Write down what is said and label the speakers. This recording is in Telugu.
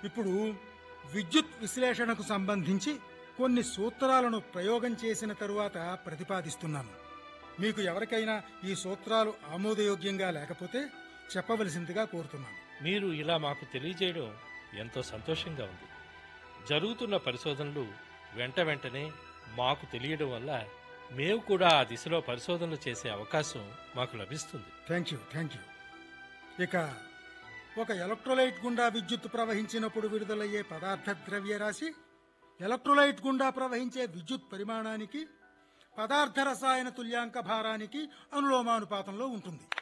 Speaker 1: ఇప్పుడు విద్యుత్ విశ్లేషణకు సంబంధించి కొన్ని సూత్రాలను ప్రయోగం చేసిన తరువాత ప్రతిపాదిస్తున్నాను మీకు ఎవరికైనా ఈ సూత్రాలు ఆమోదయోగ్యంగా లేకపోతే చెప్పవలసిందిగా కోరుతున్నాను
Speaker 2: మీరు ఇలా మాకు తెలియజేయడం ఎంతో సంతోషంగా ఉంది జరుగుతున్న పరిశోధనలు వెంట వెంటనే మాకు తెలియడం వల్ల మేము కూడా ఆ దిశలో పరిశోధనలు చేసే అవకాశం మాకు లభిస్తుంది
Speaker 1: థ్యాంక్ యూ థ్యాంక్ యూ ఇక ఒక ఎలక్ట్రోలైట్ గుండా విద్యుత్ ప్రవహించినప్పుడు విడుదలయ్యే పదార్థ ద్రవ్యరాశి ఎలక్ట్రోలైట్ గుండా ప్రవహించే విద్యుత్ పరిమాణానికి పదార్థ రసాయన తుల్యాంక భారానికి అనులోమానుపాతంలో ఉంటుంది